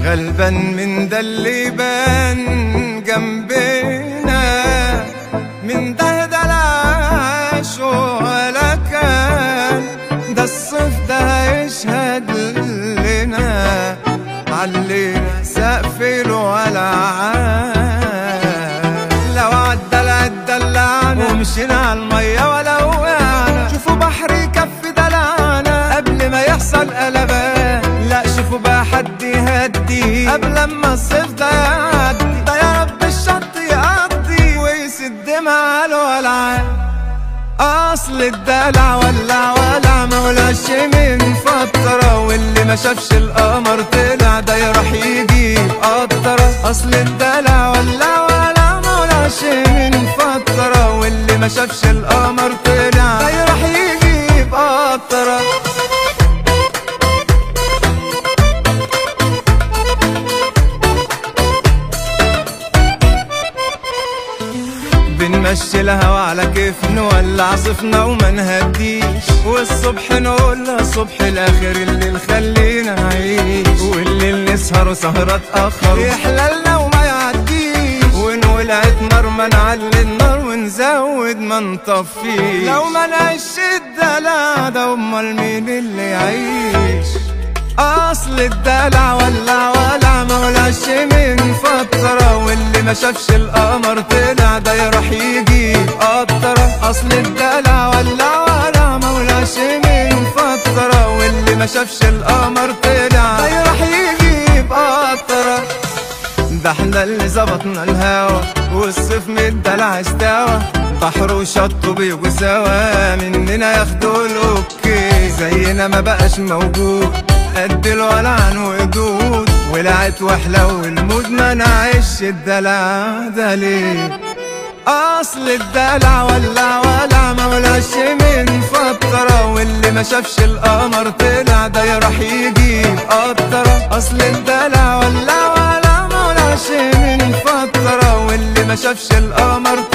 غلبان من ده اللي بان جنبنا من ده ده العاش ولا كان ده الصيف ده هيشهد لنا علينا سقف الولعان لو عدى العد دلعنا ومشينا على المية ولا وقعنا شوفوا بحر يكفي دلعنا قبل ما يحصل قلبان لا شوفوا بقى حد يهدي قبل ما الصيف ده يعدي ده يا رب الشط يقضي ويسد مع الولعان اصل الدلع ولع ولع مولاش من فترة واللي ما شافش القمر طلع ده يروح يجيب قطرة اصل الدلع ولع ولع مولاش من فترة واللي ما شافش القمر طلع ده يروح يجيب قطرة بنمشي الهوا على كيف نولع صفنا وما نهديش والصبح نقول له صبح الاخر الليل خلينا نعيش والليل نسهر سهرة تأخر يحللنا وما يعديش ونولعت نار ما نعلي النار ونزود ما نطفيش لو ما نعيش الدلع ده امال مين اللي يعيش اصل الدلع ولع ولع مولعش من فترة واللي ما شافش القمر طلع ده يروح يجيب قطرة اصل الدلع ولع ولع مولعش من فترة واللي ما شافش القمر طلع ده يروح يجيب قطرة ده احنا اللي ظبطنا الهوا والصيف من الدلع استوى بحر وشط بيجوا سوا مننا ياخدوا الاوكي زينا ما بقاش موجود قد الولعان وجود ولعت وحلو المود ما نعيش الدلع ده ليه اصل الدلع ولع ولع مولاش من فترة واللي ما شافش القمر طلع ده يروح يجيب قطرة اصل الدلع ولع ولع مولاش من فترة واللي ما شافش القمر